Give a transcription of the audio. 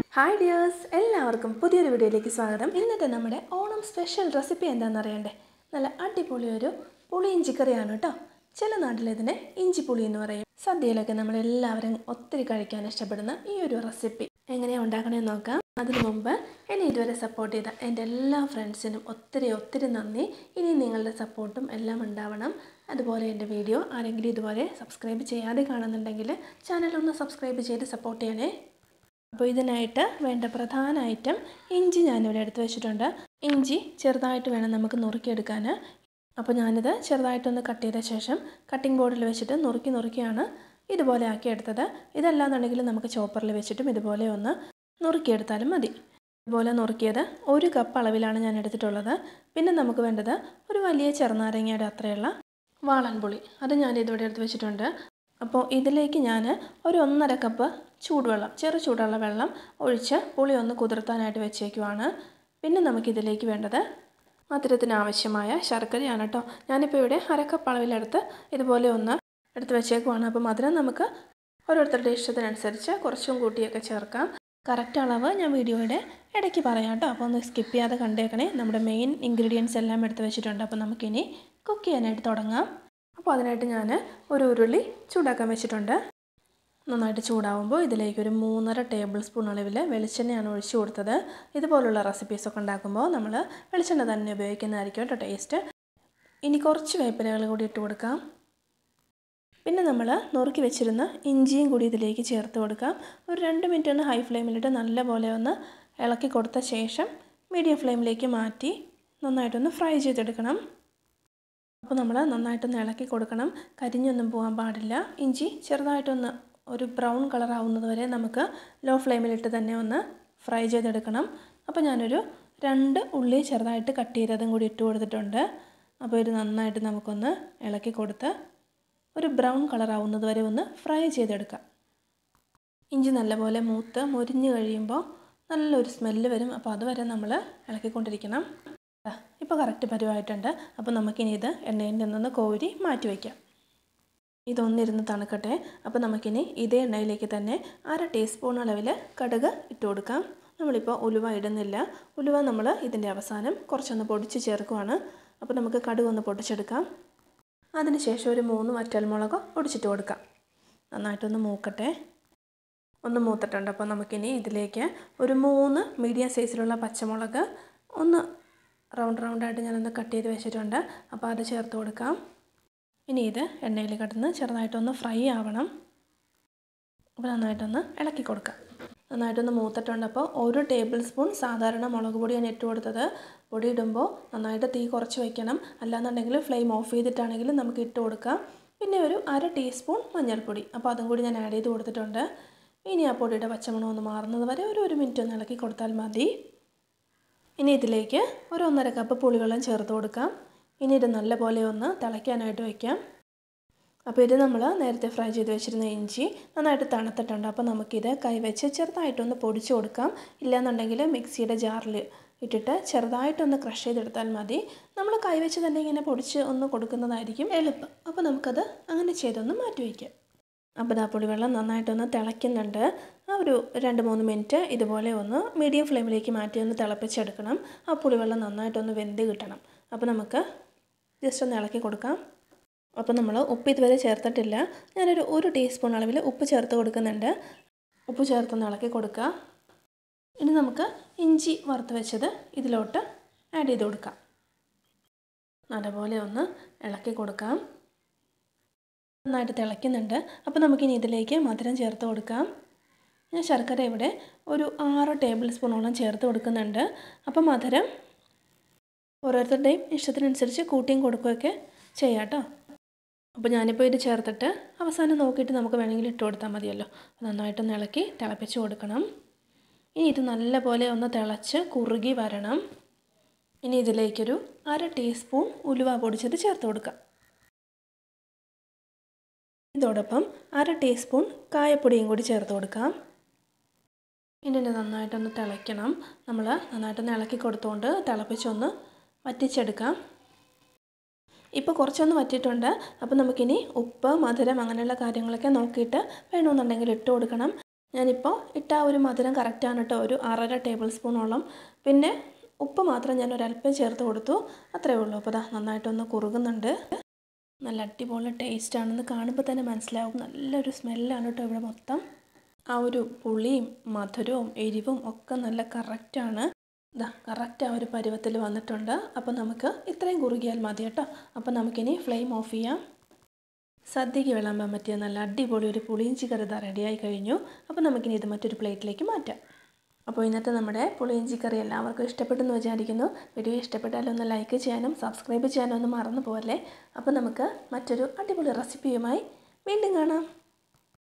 hi dears എല്ലാവർക്കും പുതിയൊരു വീഡിയോയിലേക്ക് സ്വാഗതം ഇന്നത്തെ നമ്മുടെ ഓണം സ്പെഷ്യൽ റെസിപ്പി എന്താണെന്ന് അറിയണ്ടേ നല്ല അടിപൊളി ഒരു പുളി ഇഞ്ചിക്കറിയാണ് കേട്ടോ ചില നാട്ടിൽ ഇതിനെ ഇഞ്ചിപ്പുളി എന്ന് പറയും സദ്യയിലൊക്കെ നമ്മൾ എല്ലാവരും ഒത്തിരി കഴിക്കാൻ ഇഷ്ടപ്പെടുന്ന ഈ ഒരു റെസിപ്പി എങ്ങനെയാണ് ഉണ്ടാക്കണമെന്ന് നോക്കാം അതിനു മുമ്പ് എന്നെ ഇതുവരെ സപ്പോർട്ട് ചെയ്ത എൻ്റെ എല്ലാ ഫ്രണ്ട്സിനും ഒത്തിരി ഒത്തിരി നന്ദി ഇനി നിങ്ങളുടെ സപ്പോർട്ടും എല്ലാം ഉണ്ടാവണം അതുപോലെ എൻ്റെ വീഡിയോ ആരെങ്കിലും ഇതുപോലെ സബ്സ്ക്രൈബ് ചെയ്യാതെ കാണുന്നുണ്ടെങ്കിൽ ചാനലൊന്ന് സബ്സ്ക്രൈബ് ചെയ്ത് സപ്പോർട്ട് ചെയ്യണേ അപ്പോൾ ഇതിനായിട്ട് വേണ്ട പ്രധാന ഐറ്റം ഇഞ്ചി ഞാനിവിടെ എടുത്ത് വെച്ചിട്ടുണ്ട് ഇഞ്ചി ചെറുതായിട്ട് വേണം നമുക്ക് നുറുക്കിയെടുക്കാൻ അപ്പോൾ ഞാനിത് ചെറുതായിട്ടൊന്ന് കട്ട് ചെയ്ത ശേഷം കട്ടിംഗ് ബോർഡിൽ വെച്ചിട്ട് നുറുക്കി നുറുക്കിയാണ് ഇതുപോലെ ആക്കിയെടുത്തത് ഇതല്ലാന്നുണ്ടെങ്കിൽ നമുക്ക് ചോപ്പറിൽ വെച്ചിട്ടും ഇതുപോലെ ഒന്ന് നുറുക്കിയെടുത്താലും മതി ഇതുപോലെ നുറുക്കിയത് ഒരു കപ്പ് അളവിലാണ് ഞാൻ എടുത്തിട്ടുള്ളത് പിന്നെ നമുക്ക് വേണ്ടത് ഒരു വലിയ ചെറുനാരങ്ങയുടെ അത്രയുള്ള വാളൻപുളി അത് ഞാൻ ഇതിവിടെ എടുത്ത് വെച്ചിട്ടുണ്ട് അപ്പോൾ ഇതിലേക്ക് ഞാൻ ഒരു ഒന്നര കപ്പ് ചൂടുവെള്ളം ചെറു ചൂടുള്ള വെള്ളം ഒഴിച്ച് പുളി ഒന്ന് കുതിർത്താനായിട്ട് വെച്ചേക്കുവാണ് പിന്നെ നമുക്കിതിലേക്ക് വേണ്ടത് മധുരത്തിന് ആവശ്യമായ ശർക്കരയാണ് കേട്ടോ ഞാനിപ്പോൾ ഇവിടെ അരക്കപ്പ് അളവിലെടുത്ത് ഇതുപോലെ ഒന്ന് എടുത്ത് വെച്ചേക്കുവാണ് അപ്പോൾ മധുരം നമുക്ക് ഓരോരുത്തരുടെ ഇഷ്ടത്തിനനുസരിച്ച് കുറച്ചും കൂട്ടിയൊക്കെ ചേർക്കാം കറക്റ്റ് അളവ് ഞാൻ വീഡിയോയുടെ ഇടയ്ക്ക് പറയാം കേട്ടോ അപ്പോൾ ഒന്ന് സ്കിപ്പ് ചെയ്യാതെ കണ്ടേക്കണേ നമ്മുടെ മെയിൻ ഇൻഗ്രീഡിയൻസ് എല്ലാം എടുത്ത് വെച്ചിട്ടുണ്ട് അപ്പോൾ നമുക്കിനി കുക്ക് ചെയ്യാനായിട്ട് തുടങ്ങാം അപ്പോൾ അതിനായിട്ട് ഞാൻ ഒരു ഉരുളി ചൂടാക്കാൻ വെച്ചിട്ടുണ്ട് നന്നായിട്ട് ചൂടാവുമ്പോൾ ഇതിലേക്ക് ഒരു മൂന്നര ടേബിൾ സ്പൂൺ അളവിൽ വെളിച്ചെണ്ണയാണ് ഒഴിച്ചു കൊടുത്തത് ഇതുപോലുള്ള റെസിപ്പീസൊക്കെ ഉണ്ടാക്കുമ്പോൾ നമ്മൾ വെളിച്ചെണ്ണ തന്നെ ഉപയോഗിക്കുന്നതായിരിക്കും കേട്ടോ ടേസ്റ്റ് ഇനി കുറച്ച് വേപ്പിലകൾ കൂടി ഇട്ട് കൊടുക്കാം പിന്നെ നമ്മൾ നുറുക്കി വെച്ചിരുന്ന ഇഞ്ചിയും കൂടി ഇതിലേക്ക് ചേർത്ത് കൊടുക്കാം ഒരു രണ്ട് മിനിറ്റ് ഒന്ന് ഹൈ ഫ്ലെയിമിലിട്ട് നല്ലപോലെ ഒന്ന് ഇളക്കി കൊടുത്ത ശേഷം മീഡിയം ഫ്ലെയിമിലേക്ക് മാറ്റി നന്നായിട്ടൊന്ന് ഫ്രൈ ചെയ്തെടുക്കണം അപ്പോൾ നമ്മൾ നന്നായിട്ടൊന്ന് ഇളക്കി കൊടുക്കണം കരിഞ്ഞൊന്നും പോകാൻ പാടില്ല ഇഞ്ചി ചെറുതായിട്ടൊന്ന് ഒരു ബ്രൗൺ കളർ ആവുന്നത് വരെ നമുക്ക് ലോ ഫ്ലെയിമിലിട്ട് തന്നെ ഒന്ന് ഫ്രൈ ചെയ്തെടുക്കണം അപ്പോൾ ഞാനൊരു രണ്ട് ഉള്ളി ചെറുതായിട്ട് കട്ട് ചെയ്തതും കൂടി ഇട്ട് കൊടുത്തിട്ടുണ്ട് അപ്പോൾ ഇത് നന്നായിട്ട് നമുക്കൊന്ന് ഇളക്കി കൊടുത്ത് ഒരു ബ്രൗൺ കളർ ആവുന്നത് വരെ ഒന്ന് ഫ്രൈ ചെയ്തെടുക്കാം ഇഞ്ചി നല്ലപോലെ മൂത്ത് മുരിഞ്ഞ് കഴിയുമ്പോൾ നല്ലൊരു സ്മെല്ല് വരും അപ്പോൾ അതുവരെ നമ്മൾ ഇളക്കിക്കൊണ്ടിരിക്കണം ഇപ്പോൾ കറക്റ്റ് പരുവായിട്ടുണ്ട് അപ്പോൾ നമുക്കിനി ഇത് എണ്ണയിൽ നിന്നൊന്ന് കോരി മാറ്റി വയ്ക്കാം ഇതൊന്നിരുന്ന് തണുക്കട്ടെ അപ്പോൾ നമുക്കിനി ഇതേ എണ്ണയിലേക്ക് തന്നെ അര ടീസ്പൂൺ അളവിൽ കടുക് ഇട്ട് കൊടുക്കാം നമ്മളിപ്പോൾ ഉലുവ ഇടുന്നില്ല ഉലുവ നമ്മൾ ഇതിൻ്റെ അവസാനം കുറച്ചൊന്ന് പൊടിച്ച് ചേർക്കുവാണ് അപ്പോൾ നമുക്ക് കടുക് ഒന്ന് പൊടിച്ചെടുക്കാം അതിനുശേഷം ഒരു മൂന്ന് വറ്റൽമുളക് പൊടിച്ചിട്ട് കൊടുക്കാം നന്നായിട്ടൊന്ന് മൂക്കട്ടെ ഒന്ന് മൂത്തിട്ടുണ്ട് അപ്പോൾ നമുക്കിനി ഇതിലേക്ക് ഒരു മൂന്ന് മീഡിയം സൈസിലുള്ള പച്ചമുളക് ഒന്ന് റൗണ്ട് റൗണ്ടായിട്ട് ഞാനൊന്ന് കട്ട് ചെയ്ത് വെച്ചിട്ടുണ്ട് അപ്പോൾ അത് ചേർത്ത് കൊടുക്കാം ഇനി ഇത് എണ്ണയിൽ കിടന്ന് ചെറുതായിട്ടൊന്ന് ഫ്രൈ ആവണം അപ്പോൾ നന്നായിട്ടൊന്ന് ഇളക്കി കൊടുക്കാം നന്നായിട്ടൊന്ന് മൂത്തിട്ടുണ്ട് അപ്പോൾ ഒരു ടേബിൾ സ്പൂൺ സാധാരണ മുളക് പൊടിയാണ് ഇട്ട് കൊടുത്തത് പൊടി ഇടുമ്പോൾ നന്നായിട്ട് തീ കുറച്ച് വയ്ക്കണം അല്ലാന്നുണ്ടെങ്കിൽ ഫ്ലെയിം ഓഫ് ചെയ്തിട്ടാണെങ്കിലും നമുക്ക് ഇട്ട് കൊടുക്കാം പിന്നെ ഒരു അര ടീസ്പൂൺ മഞ്ഞൾപ്പൊടി അപ്പോൾ അതും കൂടി ഞാൻ ആഡ് ചെയ്ത് കൊടുത്തിട്ടുണ്ട് ഇനി ആ പൊടിയുടെ പച്ചമണം ഒന്ന് മാറുന്നത് വരെ ഒരു ഒരു മിനിറ്റ് ഒന്ന് ഇളക്കി കൊടുത്താൽ മതി ഇനി ഇതിലേക്ക് ഒരു ഒന്നര കപ്പ് പുളിവെള്ളം ചേർത്ത് കൊടുക്കാം ഇനി ഇത് നല്ലപോലെ ഒന്ന് തിളയ്ക്കാനായിട്ട് വയ്ക്കാം അപ്പോൾ ഇത് നമ്മൾ നേരത്തെ ഫ്രൈ ചെയ്ത് വെച്ചിരുന്ന ഇഞ്ചി നന്നായിട്ട് തണുത്തിട്ടുണ്ട് അപ്പോൾ നമുക്കിത് കൈവച്ച് ചെറുതായിട്ടൊന്ന് പൊടിച്ച് കൊടുക്കാം ഇല്ലയെന്നുണ്ടെങ്കിൽ മിക്സിയുടെ ജാറിൽ ഇട്ടിട്ട് ചെറുതായിട്ടൊന്ന് ക്രഷ് ചെയ്തെടുത്താൽ മതി നമ്മൾ കൈവച്ച് തന്നെ ഇങ്ങനെ പൊടിച്ച് ഒന്ന് കൊടുക്കുന്നതായിരിക്കും എളുപ്പം അപ്പോൾ നമുക്കത് അങ്ങനെ ചെയ്തൊന്ന് മാറ്റി വയ്ക്കാം അപ്പോൾ ഇതാ പുളിവെള്ളം നന്നായിട്ടൊന്ന് തിളയ്ക്കുന്നുണ്ട് ആ ഒരു രണ്ട് മൂന്ന് മിനിറ്റ് ഇതുപോലെ ഒന്ന് മീഡിയം ഫ്ലെയിമിലേക്ക് മാറ്റി ഒന്ന് തിളപ്പിച്ചെടുക്കണം ആ പുളിവെള്ളം നന്നായിട്ടൊന്ന് വെന്ത് കിട്ടണം അപ്പോൾ നമുക്ക് ജസ്റ്റ് ഒന്ന് ഇളക്കി കൊടുക്കാം അപ്പോൾ നമ്മൾ ഉപ്പ് ഇതുവരെ ചേർത്തിട്ടില്ല ഞാനൊരു ഒരു ടീസ്പൂൺ അളവിൽ ഉപ്പ് ചേർത്ത് കൊടുക്കുന്നുണ്ട് ഉപ്പ് ചേർത്തൊന്ന് ഇളക്കി കൊടുക്കുക ഇനി നമുക്ക് ഇഞ്ചി വറുത്ത് വെച്ചത് ഇതിലോട്ട് ആഡ് ചെയ്ത് കൊടുക്കാം നല്ലപോലെ ഒന്ന് ഇളക്കി കൊടുക്കാം നന്നായിട്ട് തിളയ്ക്കുന്നുണ്ട് അപ്പോൾ നമുക്കിനി ഇതിലേക്ക് മധുരം ചേർത്ത് കൊടുക്കാം ഞാൻ ശർക്കര ഇവിടെ ഒരു ആറ് ടേബിൾ സ്പൂണോളം ചേർത്ത് കൊടുക്കുന്നുണ്ട് അപ്പോൾ മധുരം ഓരോരുത്തരുടെയും ഇഷ്ടത്തിനനുസരിച്ച് കൂട്ടിയും കൊടുക്കുകയൊക്കെ ചെയ്യാം കേട്ടോ അപ്പോൾ ഞാനിപ്പോൾ ഇത് ചേർത്തിട്ട് അവസാനം നോക്കിയിട്ട് നമുക്ക് വേണമെങ്കിൽ ഇട്ട് കൊടുത്താൽ മതിയല്ലോ നന്നായിട്ടൊന്ന് ഇളക്കി തിളപ്പിച്ച് കൊടുക്കണം ഇനി ഇത് നല്ലപോലെ ഒന്ന് തിളച്ച് കുറുകി വരണം ഇനി ഇതിലേക്കൊരു അര ടീസ്പൂൺ ഉലുവ പൊടിച്ചത് ചേർത്ത് കൊടുക്കാം ഇതോടൊപ്പം അര ടീസ്പൂൺ കായപ്പൊടിയും കൂടി ചേർത്ത് കൊടുക്കാം ഇനി ഇത് നന്നായിട്ടൊന്ന് തിളയ്ക്കണം നമ്മൾ നന്നായിട്ടൊന്ന് ഇളക്കി കൊടുത്തുകൊണ്ട് തിളപ്പിച്ചൊന്ന് വറ്റിച്ചെടുക്കാം ഇപ്പോൾ കുറച്ചൊന്ന് വറ്റിയിട്ടുണ്ട് അപ്പോൾ നമുക്കിനി ഉപ്പ് മധുരം അങ്ങനെയുള്ള കാര്യങ്ങളൊക്കെ നോക്കിയിട്ട് വേണമെന്നുണ്ടെങ്കിൽ ഇട്ട് കൊടുക്കണം ഞാനിപ്പോൾ ഇട്ട ആ ഒരു മധുരം കറക്റ്റാണ് കേട്ടോ ഒരു അരര ടേബിൾ സ്പൂണോളം പിന്നെ ഉപ്പ് മാത്രം ഞാൻ ഒരല്പം ചേർത്ത് കൊടുത്തു അത്രയേ ഉള്ളൂ അപ്പോൾ ദാ നന്നായിട്ടൊന്ന് കുറുകുന്നുണ്ട് നല്ല അടിപൊളി ടേസ്റ്റാണെന്ന് കാണുമ്പോൾ തന്നെ മനസ്സിലാവും നല്ലൊരു സ്മെല്ലാണ് കേട്ടോ ഇവിടെ മൊത്തം ആ ഒരു പുളിയും മധുരവും എരിവും ഒക്കെ നല്ല കറക്റ്റാണ് ഇതാ കറക്റ്റ് ആ ഒരു പരുവത്തിൽ വന്നിട്ടുണ്ട് അപ്പോൾ നമുക്ക് ഇത്രയും കുറുകിയാൽ മതി കേട്ടോ അപ്പോൾ നമുക്കിനി ഫ്ലെയിം ഓഫ് ചെയ്യാം സദ്യയ്ക്ക് വിളമ്പാൻ പറ്റിയ നല്ല അടിപൊളി ഒരു പുളിയിഞ്ചി കറി ഇതാ റെഡിയായി കഴിഞ്ഞു അപ്പോൾ നമുക്കിനി ഇത് മറ്റൊരു പ്ലേറ്റിലേക്ക് മാറ്റാം അപ്പോൾ ഇന്നത്തെ നമ്മുടെ പുളിയിഞ്ചി കറി എല്ലാവർക്കും ഇഷ്ടപ്പെട്ടെന്ന് വിചാരിക്കുന്നു വീഡിയോ ഇഷ്ടപ്പെട്ടാലും ഒന്ന് ലൈക്ക് ചെയ്യാനും സബ്സ്ക്രൈബ് ചെയ്യാനും ഒന്നും മറന്നു പോകല്ലേ അപ്പോൾ നമുക്ക് മറ്റൊരു അടിപൊളി റെസിപ്പിയുമായി വീണ്ടും കാണാം